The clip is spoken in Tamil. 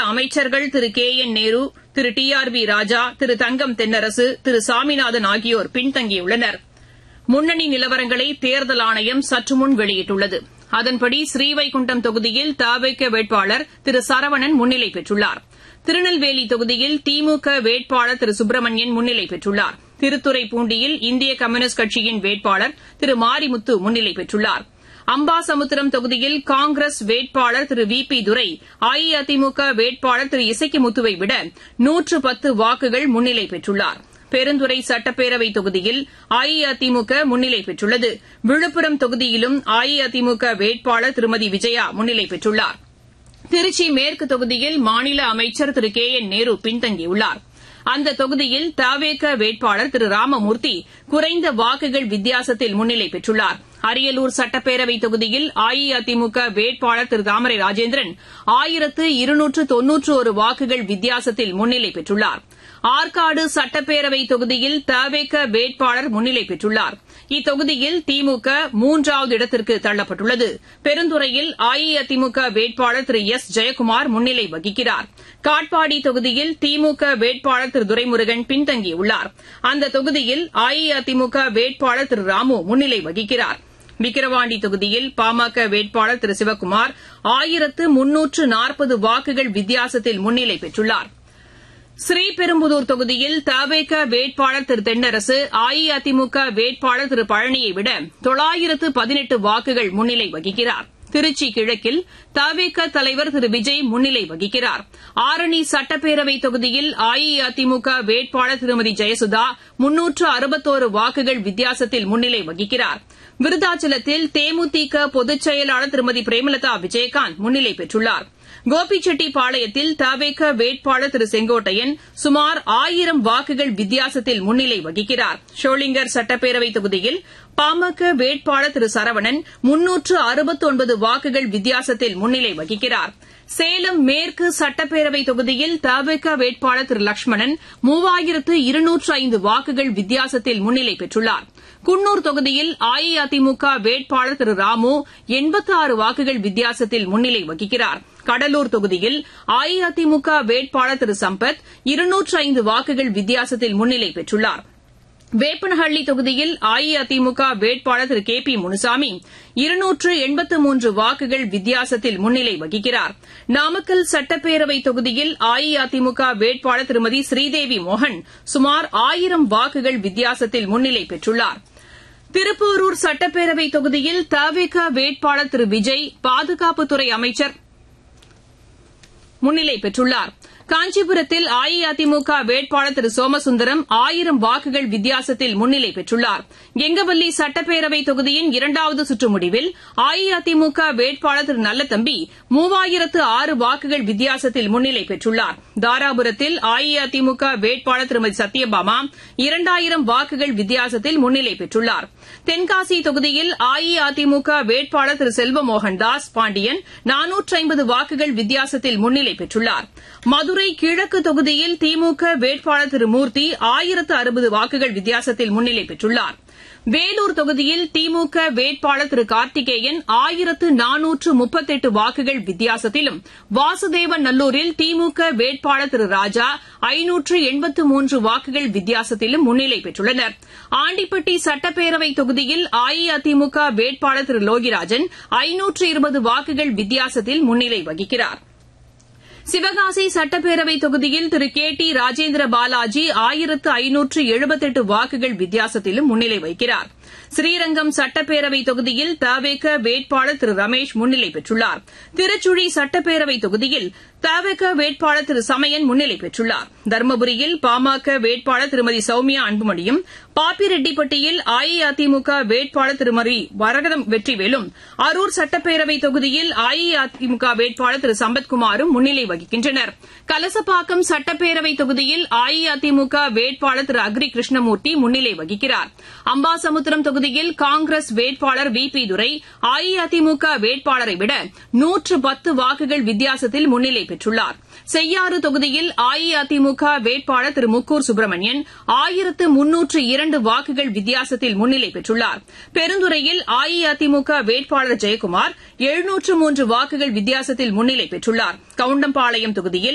அமைச்சர்கள் Thiru K N Nehru Thiru T R B Raja Thiru Thangam Thennarasu Thiru Saminathan ஆகியோர் பின்தங்கியுள்ளனர் முன்னணி நிலவரங்களை தேர்தல் ஆணையம் சற்றுமுன் வெளியிட்டுள்ளது அதன்படி ஸ்ரீவைகுண்டம் தொகுதியில் தவேக வேட்பாளர் திரு சரவணன் முன்னிலை பெற்றுள்ளார் திருநெல்வேலி தொகுதியில் திமுக வேட்பாளர் திரு சுப்பிரமணியன் முன்னிலை பெற்றுள்ளார் திருத்துறைப்பூண்டியில் இந்திய கம்யூனிஸ்ட் கட்சியின் வேட்பாளர் திரு மாரிமுத்து முன்னிலை பெற்றுள்ளார் அம்பாசமுத்திரம் தொகுதியில் காங்கிரஸ் வேட்பாளர் திரு வி பி துரை அஇஅதிமுக வேட்பாளர் திரு இசக்கிமுத்துவை விட நூற்று பத்து வாக்குகள் முன்னிலை பெற்றுள்ளார் பெருந்துறை சட்டப்பேரவை தொகுதியில் அஇஅதிமுக முன்னிலை பெற்றுள்ளது விழுப்புரம் தொகுதியிலும் அஇஅதிமுக வேட்பாளர் திருமதி விஜயா முன்னிலை பெற்றுள்ளார் திருச்சி மேற்கு தொகுதியில் மாநில அமைச்சர் திரு கே என் நேரு பின்தங்கியுள்ளார் அந்த தொகுதியில் தவேக வேட்பாளர் திரு ராமமூர்த்தி குறைந்த வாக்குகள் வித்தியாசத்தில் முன்னிலை பெற்றுள்ளார் அரியலூர் சட்டப்பேரவை தொகுதியில் அஇஅதிமுக வேட்பாளர் திரு தாமரை ராஜேந்திரன் ஆயிரத்து இருநூற்று தொன்னூற்று ஒரு வாக்குகள் வித்தியாசத்தில் முன்னிலை பெற்றுள்ளார் ஆற்காடு சட்டப்பேரவை தொகுதியில் தவேக வேட்பாளர் முன்னிலை பெற்றுள்ளார் இத்தொகுதியில் திமுக மூன்றாவது இடத்திற்கு தள்ளப்பட்டுள்ளது பெருந்துறையில் அஇஅதிமுக வேட்பாளர் திரு எஸ் ஜெயக்குமார் முன்னிலை வகிக்கிறார் காட்பாடி தொகுதியில் திமுக வேட்பாளர் திரு துரைமுருகன் பின்தங்கியுள்ளார் அந்த தொகுதியில் அஇஅதிமுக வேட்பாளர் திரு ராமு முன்னிலை வகிக்கிறார் விக்கிரவாண்டி தொகுதியில் பாமக வேட்பாளர் திரு சிவக்குமார் ஆயிரத்து முன்னூற்று நாற்பது வாக்குகள் வித்தியாசத்தில் முன்னிலை பெற்றுள்ளார் ஸ்ரீபெரும்புதூர் தொகுதியில் தவேக வேட்பாளர் திரு தென்னரசு அஇஅதிமுக வேட்பாளர் திரு பழனியை விட தொள்ளாயிரத்து பதினெட்டு வாக்குகள் முன்னிலை வகிக்கிறார் திருச்சி கிழக்கில் தவேக தலைவர் திரு விஜய் முன்னிலை வகிக்கிறார் ஆரணி சட்டப்பேரவை தொகுதியில் அஇஅதிமுக வேட்பாளர் திருமதி ஜெயசுதா முன்னூற்று அறுபத்தோரு வாக்குகள் வித்தியாசத்தில் முன்னிலை வகிக்கிறார் விருதாச்சலத்தில் தேமுதிக பொதுச் செயலாளர் திருமதி பிரேமலதா விஜயகாந்த் முன்னிலை பெற்றுள்ளார் கோபிச்செட்டிப்பாளையத்தில் தவேக வேட்பாளர் திரு செங்கோட்டையன் சுமார் ஆயிரம் வாக்குகள் வித்தியாசத்தில் முன்னிலை வகிக்கிறார் ஷோளிங்கர் சட்டப்பேரவை தொகுதியில் பாமக வேட்பாளர் திரு சரவணன் முன்னூற்று அறுபத்தொன்பது வாக்குகள் வித்தியாசத்தில் முன்னிலை வகிக்கிறார் சேலம் மேற்கு சட்டப்பேரவை தொகுதியில் தவேக வேட்பாளர் திரு லட்சுமணன் மூவாயிரத்து இருநூற்று ஐந்து வாக்குகள் வித்தியாசத்தில் முன்னிலை பெற்றுள்ளார் குன்னூர் தொகுதியில் அஇஅதிமுக வேட்பாளர் திரு ராமு எண்பத்தி ஆறு வாக்குகள் வித்தியாசத்தில் முன்னிலை வகிக்கிறார் கடலூர் தொகுதியில் அஇஅதிமுக வேட்பாளர் திரு சம்பத் இருநூற்று ஐந்து வாக்குகள் வித்தியாசத்தில் முன்னிலை பெற்றுள்ளார் வேப்பனஹள்ளி தொகுதியில் அஇஅதிமுக வேட்பாளர் திரு கே பி முனுசாமி இருநூற்று எண்பத்து மூன்று வாக்குகள் வித்தியாசத்தில் முன்னிலை வகிக்கிறார் நாமக்கல் சட்டப்பேரவை தொகுதியில் அஇஅதிமுக வேட்பாளர் திருமதி ஸ்ரீதேவி மோகன் சுமார் ஆயிரம் வாக்குகள் வித்தியாசத்தில் முன்னிலை பெற்றுள்ளார் திருப்போரூர் சட்டப்பேரவை தொகுதியில் தவிக வேட்பாளர் திரு விஜய் பாதுகாப்புத்துறை அமைச்சர் முன்னிலை பெற்றுள்ளார் காஞ்சிபுரத்தில் அஇஅதிமுக வேட்பாளர் திரு சோமசுந்தரம் ஆயிரம் வாக்குகள் வித்தியாசத்தில் முன்னிலை பெற்றுள்ளார் கெங்கவல்லி சட்டப்பேரவை தொகுதியின் இரண்டாவது சுற்று முடிவில் அஇஅதிமுக வேட்பாளர் திரு நல்லதம்பி மூவாயிரத்து ஆறு வாக்குகள் வித்தியாசத்தில் முன்னிலை பெற்றுள்ளார் தாராபுரத்தில் அஇஅதிமுக வேட்பாளர் திருமதி சத்யபாமா இரண்டாயிரம் வாக்குகள் வித்தியாசத்தில் முன்னிலை பெற்றுள்ளார் தென்காசி தொகுதியில் அஇஅதிமுக வேட்பாளர் திரு செல்வமோகன் தாஸ் பாண்டியன் நானூற்று ஐம்பது வாக்குகள் வித்தியாசத்தில் முன்னிலை பெற்றுள்ளார் மதுரை கிழக்கு தொகுதியில் திமுக வேட்பாளர் திரு மூர்த்தி ஆயிரத்து அறுபது வாக்குகள் வித்தியாசத்தில் முன்னிலை பெற்றுள்ளார் வேலூர் தொகுதியில் திமுக வேட்பாளர் திரு கார்த்திகேயன் ஆயிரத்து நானூற்று முப்பத்தெட்டு வாக்குகள் வித்தியாசத்திலும் வாசுதேவன் நல்லூரில் திமுக வேட்பாளர் திரு ராஜா ஐநூற்று எண்பத்து மூன்று வாக்குகள் வித்தியாசத்திலும் முன்னிலை பெற்றுள்ளனர் ஆண்டிப்பட்டி சட்டப்பேரவை தொகுதியில் அஇஅதிமுக வேட்பாளர் திரு லோகிராஜன் ஐநூற்று இருபது வாக்குகள் வித்தியாசத்தில் முன்னிலை வகிக்கிறார் சிவகாசி சட்டப்பேரவை தொகுதியில் திரு கே டி ராஜேந்திர பாலாஜி ஆயிரத்து ஐநூற்று எழுபத்தெட்டு வாக்குகள் வித்தியாசத்திலும் முன்னிலை வகிக்கிறார் ஸ்ரீரங்கம் சட்டப்பேரவை தொகுதியில் தவேக வேட்பாளர் திரு ரமேஷ் முன்னிலை பெற்றுள்ளார் திருச்சுழி சட்டப்பேரவை தொகுதியில் தவேக வேட்பாளர் திரு சமயன் முன்னிலை பெற்றுள்ளார் தருமபுரியில் பாமக வேட்பாளர் திருமதி சௌமியா அன்புமணியும் பாப்பிரெட்டிப்பட்டியில் அஇஅதிமுக வேட்பாளர் திருமதி வரகதம் வெற்றிவேலும் அரூர் சட்டப்பேரவை தொகுதியில் அஇஅதிமுக வேட்பாளர் திரு சம்பத்குமாரும் முன்னிலை வகிக்கின்றனர் கலசப்பாக்கம் சட்டப்பேரவை தொகுதியில் அஇஅதிமுக வேட்பாளர் திரு அக்ரி கிருஷ்ணமூர்த்தி முன்னிலை வகிக்கிறார் அம்பாசமுத்திரம் தொகுதியில் காங்கிரஸ் வேட்பாளர் வி பி துரை அஇஅதிமுக வேட்பாளரை விட நூற்று பத்து வாக்குகள் வித்தியாசத்தில் முன்னிலை பெற்றுள்ளார் செய்யாறு தொகுதியில் அஇஅதிமுக வேட்பாளர் திரு முக்கூர் சுப்பிரமணியன் ஆயிரத்து முன்னூற்று இரண்டு வாக்குகள் வித்தியாசத்தில் முன்னிலை பெற்றுள்ளார் பெருந்துறையில் அஇஅதிமுக வேட்பாளர் ஜெயக்குமார் எழுநூற்று மூன்று வாக்குகள் வித்தியாசத்தில் முன்னிலை பெற்றுள்ளார் கவுண்டம்பாளையம் தொகுதியில்